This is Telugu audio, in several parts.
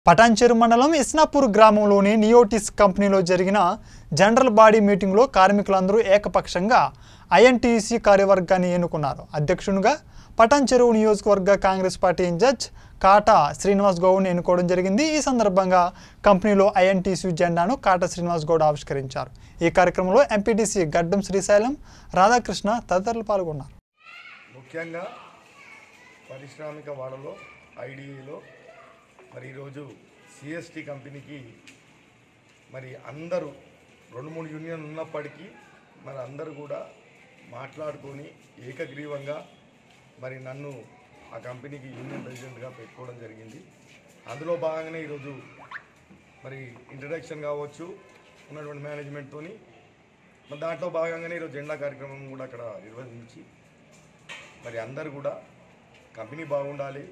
పటాన్చెరు మండలం ఇస్నాపూర్ గ్రామంలోని నియోటిస్ కంపెనీలో జరిగిన జనరల్ బాడీ మీటింగ్లో కార్మికులందరూ ఏకపక్షంగా ఐఎన్టీసీ కార్యవర్గాన్ని ఎన్నుకున్నారు అధ్యక్షునిగా పటాన్చెరు నియోజకవర్గ కాంగ్రెస్ పార్టీ ఇన్ఛార్జ్ కాటా శ్రీనివాస్ గౌడ్ని ఎన్నుకోవడం జరిగింది ఈ సందర్భంగా కంపెనీలో ఐఎన్టీసీ జెండాను కాటా శ్రీనివాస్ గౌడ్ ఆవిష్కరించారు ఈ కార్యక్రమంలో ఎంపీటీసీ గడ్డం శ్రీశైలం రాధాకృష్ణ తదితరులు పాల్గొన్నారు ముఖ్యంగా పారిశ్రామిక వాడలో ఐడిఏలో మరి ఈరోజు సిఎస్టి కంపెనీకి మరి అందరూ రెండు మూడు యూనియన్ ఉన్నప్పటికీ మరి అందరూ కూడా మాట్లాడుకొని ఏకగ్రీవంగా మరి నన్ను ఆ కంపెనీకి యూనియన్ ప్రెసిడెంట్గా పెట్టుకోవడం జరిగింది అందులో భాగంగానే ఈరోజు మరి ఇంట్రడక్షన్ కావచ్చు ఉన్నటువంటి మేనేజ్మెంట్తోని మరి దాంట్లో భాగంగానే ఈరోజు జెండా కార్యక్రమం కూడా అక్కడ నిర్వహించి మరి అందరు కూడా కంపెనీ బాగుండాలి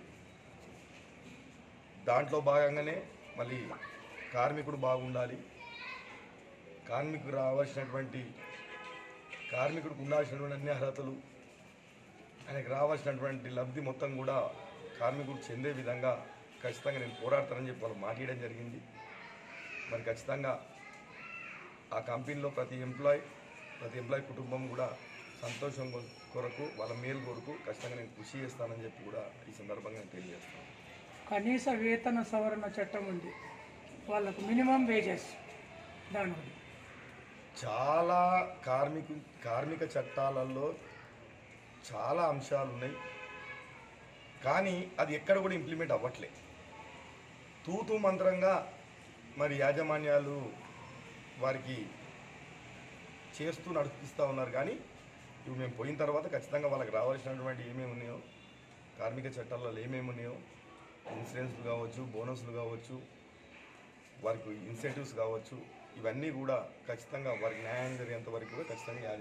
దాంట్లో భాగంగానే మళ్ళీ కార్మికుడు బాగుండాలి కార్మికుడు రావాల్సినటువంటి కార్మికుడికి ఉండాల్సినటువంటి అన్ని అర్హతలు ఆయనకు రావాల్సినటువంటి లబ్ధి మొత్తం కూడా కార్మికుడు చెందే విధంగా ఖచ్చితంగా నేను పోరాడతానని చెప్పి వాళ్ళు మాట్లాడడం జరిగింది మరి ఖచ్చితంగా ఆ కంపెనీలో ప్రతి ఎంప్లాయ్ ప్రతి ఎంప్లాయ్ కుటుంబం కూడా సంతోషం కొ- కొరకు వాళ్ళ మేలు కొరకు ఖచ్చితంగా నేను కృషి చేస్తానని చెప్పి కూడా ఈ సందర్భంగా నేను తెలియజేస్తాను కనీస వేతన సవరణ చట్టం ఉంది వాళ్ళకు మినిమం వేజెస్ దాని గురించి చాలా కార్మికు కార్మిక చట్టాలలో చాలా అంశాలు ఉన్నాయి కానీ అది ఎక్కడ కూడా ఇంప్లిమెంట్ అవ్వట్లే తూతూ మంత్రంగా మరి యాజమాన్యాలు వారికి చేస్తూ నడిపిస్తూ ఉన్నారు కానీ ఇప్పుడు మేము పోయిన తర్వాత ఖచ్చితంగా వాళ్ళకి రావాల్సినటువంటి ఏమేమి ఉన్నాయో కార్మిక చట్టాలలో ఏమేమి ఉన్నాయో ఇన్సూరెన్స్లు కావచ్చు బోనస్లు కావచ్చు వారికి ఇన్సెంటివ్స్ కావచ్చు ఇవన్నీ కూడా ఖచ్చితంగా వారికి న్యాయం జరిగేంత వరకు కూడా ఖచ్చితంగా